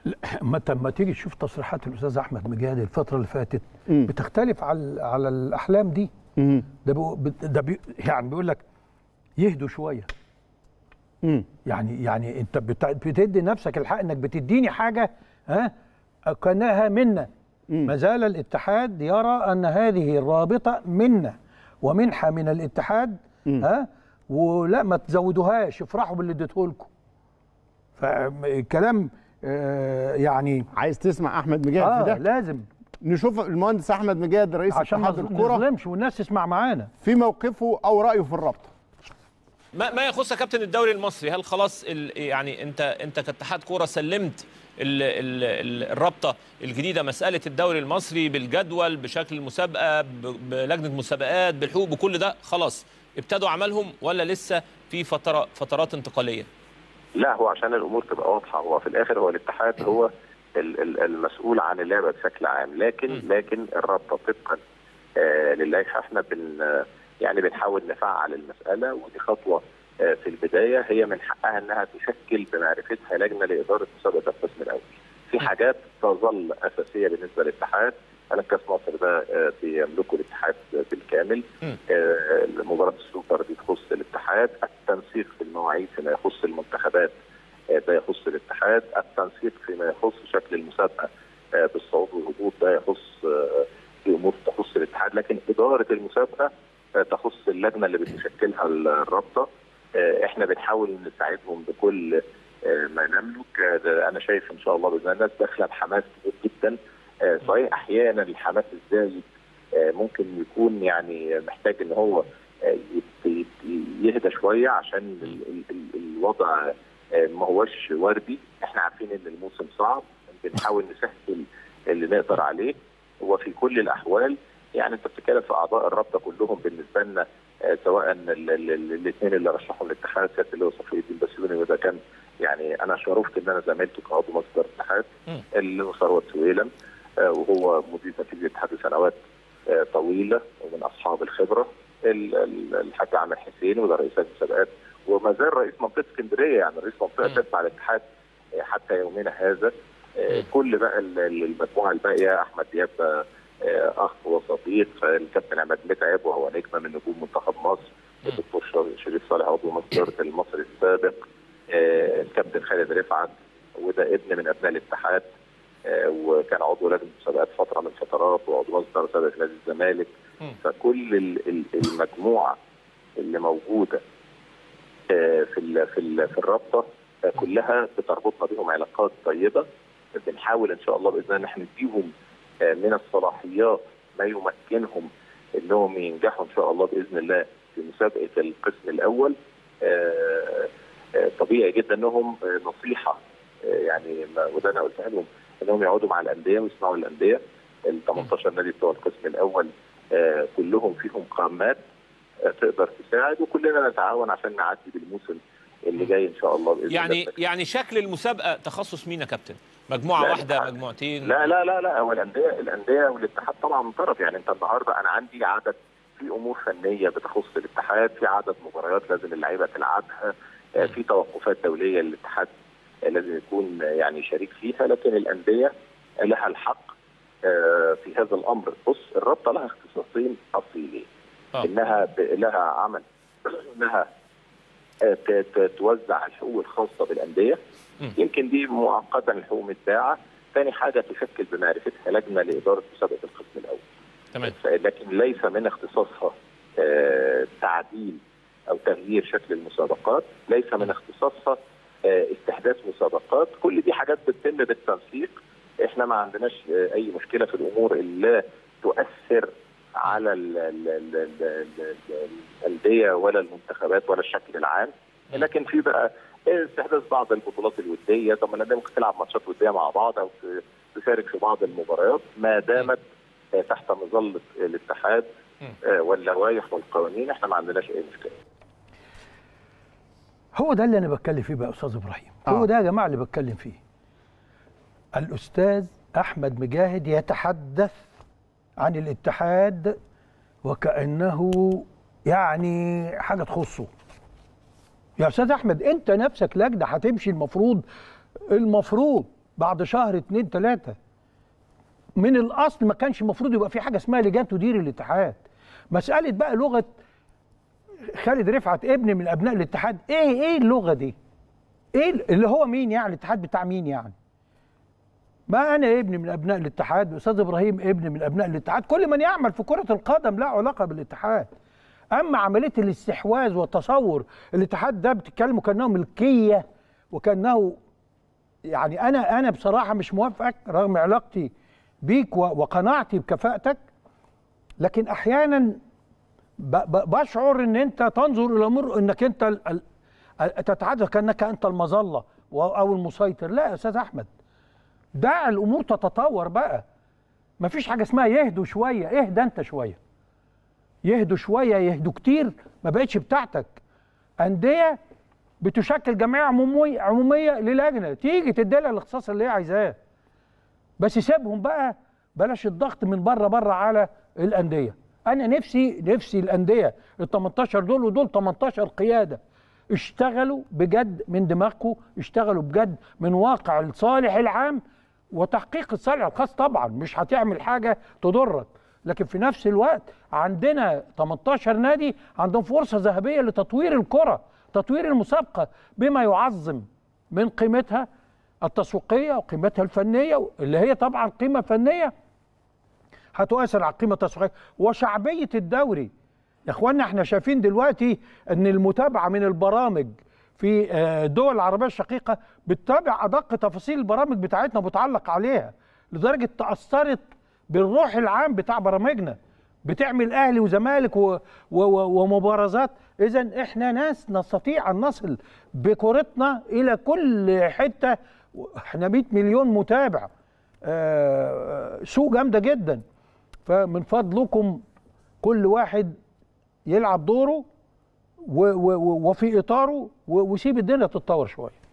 ما انت لما تيجي تشوف تصريحات الاستاذ احمد مجاهد الفتره اللي فاتت مم. بتختلف على على الاحلام دي مم. ده بيقو- بت- ده بي يعني بيقول لك يهدوا شويه مم. يعني يعني انت بت- بتدي نفسك الحق انك بتديني حاجه ها كانها منا ما زال الاتحاد يرى ان هذه الرابطه منا ومنحه من الاتحاد ها ولا ما تزودوهاش افرحوا باللي اديته لكم فالكلام آه يعني عايز تسمع احمد مجاهد اه في ده لازم نشوف المهندس احمد مجاهد رئيس عشان ما اتحاد الكره نظلمش والناس تسمع معانا في موقفه او رايه في الرابطه ما ما يخص يا كابتن الدوري المصري هل خلاص ال يعني انت انت كاتحاد كوره سلمت ال ال ال الرابطه الجديده مساله الدوري المصري بالجدول بشكل المسابقه ب- بلجنه مسابقات بالحقوق بكل ده خلاص ابتدوا عملهم ولا لسه في فتره فترات انتقاليه لا هو عشان الامور تبقى واضحه هو في الاخر هو الاتحاد هو ال- ال- المسؤول عن اللعبه بشكل عام لكن لكن الرابطه طبقا آه، للائحه احنا بن آه، يعني بنحاول نفعل المساله ودي خطوه آه، في البدايه هي من حقها انها تشكل بمعرفتها لجنه لاداره مسابقه القسم الاول. في حاجات تظل اساسيه بالنسبه للاتحاد انا كاس مصر ده آه، بيملكه الاتحاد بالكامل آه، مباراه السوبر دي تخص الاتحاد التنسيق في المواعيد فيما يخص المنتخبات آه، ده يخص الاتحاد التنسيق فيما يخص شكل المسابقه آه، بالصعود والهبوط ده يخص آه، في امور تخص الاتحاد لكن اداره المسابقه آه، تخص اللجنه اللي بتشكلها الرابطه آه، احنا بنحاول نساعدهم بكل آه، ما نملك آه، ده انا شايف ان شاء الله باذن الله الناس داخله بحماس كبير جدا آه، صحيح احيانا الحماس الزايد آه، ممكن يكون يعني محتاج ان هو آه، يت- يت- يهدى شويه عشان ال- ال- ال- الوضع آه، ما هوش وردي احنا عارفين ان الموسم صعب بنحاول نسهل اللي نقدر عليه وفي كل الاحوال يعني انت بتتكلم في اعضاء الرابطه كلهم بالنسبه لنا آه، سواء الاثنين اللي رشحهم الاتحاد سياده اللي هو صفي الدين بسيوني وده كان يعني انا شرفت ان انا زميلته كعضو مصدر الاتحاد اللي هو ثروت سويلم آه، وهو مدير تنفيذي الاتحاد لسنوات آه، طويله ومن اصحاب الخبره ال- ال- الحاج عامر حسين وده رئيس المسابقات وما زال رئيس منطقه اسكندريه يعني رئيس منطقه تتبع الاتحاد آه، حتى يومنا هذا آه، كل بقى ال- ال- المجموعه الباقيه احمد دياب آه، آه، اخ وصديق الكابتن عماد متعب وهو نجم من نجوم منتخب مصر الدكتور شر- شريف صالح عضو مصدر المصري السابق آه، الكابتن خالد رفعت وده ابن من ابناء الاتحاد آه، وكان عضو لجنه مسابقات فتره من الفترات وعضو مصدر سابق نادي الزمالك فكل ال- ال- المجموعه اللي موجوده آه، في ال- في ال- في الرابطه آه، كلها بتربطنا بهم علاقات طيبه بنحاول ان شاء الله باذن الله ان احنا نديهم آه، من الصلاحيات ما يمكنهم انهم ينجحوا ان شاء الله باذن الله في مسابقه القسم الاول آه، آه، طبيعي جدا انهم آه، نصيحه آه، يعني ما- وده انا قلتها لهم انهم يقعدوا مع الانديه ويسمعوا الانديه ال 18 نادي بتوع القسم الاول آه، كلهم فيهم قامات آه، تقدر تساعد وكلنا نتعاون عشان نعدي بالموسم اللي جاي ان شاء الله باذن يعني الله يعني شكل المسابقه تخصص مين يا كابتن مجموعه لا، واحده الاتحاد. مجموعتين لا لا لا لا هو الانديه الانديه والاتحاد طبعا من طرف يعني انت النهارده انا عندي عدد في امور فنيه بتخص الاتحاد في عدد مباريات لازم اللعيبه تلعبها آه، في توقفات دوليه للاتحاد آه، لازم يكون آه، يعني شريك فيها لكن الانديه لها الحق آه، في هذا الامر بص الرابطه لها اختصاصين اصيلين آه. انها ب- لها عمل انها آه، ت- ت- توزع الحقوق الخاصه بالانديه يمكن دي مؤقتا الحقوق متباعه ثاني حاجه تشكل بمعرفتها لجنه لاداره مسابقه القسم الاول تمام لكن ليس من اختصاصها آه، تعديل او تغيير شكل المسابقات ليس من اختصاصها آه، استحداث مسابقات كل دي حاجات بتتم بالتنسيق احنا ما عندناش آه، اي مشكله في الامور اللي لا تؤثر على ال- ال- ال- ال- ال- ال- الانديه ولا المنتخبات ولا الشكل العام لكن في بقى استحداث بعض البطولات الوديه طب ما الانديه ممكن تلعب ماتشات وديه مع بعض او ت- تشارك في بعض المباريات ما دامت آه، تحت مظله الاتحاد آه، واللوائح والقوانين احنا ما عندناش اي مشكله هو ده اللي انا بتكلم فيه بقى يا استاذ ابراهيم هو ده يا جماعه اللي بتكلم فيه الاستاذ احمد مجاهد يتحدث عن الاتحاد وكانه يعني حاجه تخصه يا استاذ احمد انت نفسك لجنه هتمشي المفروض المفروض بعد شهر اتنين تلاته من الاصل ما كانش المفروض يبقى في حاجه اسمها لجان تدير الاتحاد مساله بقى لغه خالد رفعت ابن من ابناء الاتحاد ايه ايه اللغه دي ايه اللي هو مين يعني الاتحاد بتاع مين يعني ما انا ابن من ابناء الاتحاد استاذ ابراهيم ابن من ابناء الاتحاد كل من يعمل في كره القدم له علاقه بالاتحاد اما عمليه الاستحواذ والتصور الاتحاد ده بتتكلموا كانه ملكيه وكانه يعني انا انا بصراحه مش موافقك رغم علاقتي بيك و- وقناعتي بكفاءتك لكن احيانا ب- ب- بشعر ان انت تنظر الى الامور انك انت ال- ال- ال- تتعدى كانك انت المظله و- او المسيطر لا يا استاذ احمد دع الامور تتطور بقى مفيش حاجه اسمها يهدوا شويه اهدى انت شويه يهدوا شويه يهدوا كتير ما بقتش بتاعتك انديه بتشكل جمعيه عموميه عموميه للجنه تيجي تدي لها الاختصاص اللي هي عايزاه بس سيبهم بقى بلاش الضغط من بره بره على الانديه انا نفسي نفسي الانديه ال 18 دول ودول 18 قياده اشتغلوا بجد من دماغكم اشتغلوا بجد من واقع الصالح العام وتحقيق الصالح الخاص طبعا مش هتعمل حاجه تضرك لكن في نفس الوقت عندنا 18 نادي عندهم فرصه ذهبيه لتطوير الكره تطوير المسابقه بما يعظم من قيمتها التسويقيه وقيمتها الفنيه اللي هي طبعا قيمه فنيه هتؤثر على القيمه التسويقيه وشعبيه الدوري يا اخوانا احنا شايفين دلوقتي ان المتابعه من البرامج في آه، الدول العربيه الشقيقه بتتابع ادق تفاصيل البرامج بتاعتنا وبتعلق عليها لدرجه تاثرت بالروح العام بتاع برامجنا بتعمل اهلي وزمالك و... و... و... ومبارزات اذا احنا ناس نستطيع ان نصل بكورتنا الى كل حته احنا 100 مليون متابع آه، سوق جامده جدا فمن فضلكم كل واحد يلعب دوره و و و وفي اطاره و- وسيب الدنيا تتطور شويه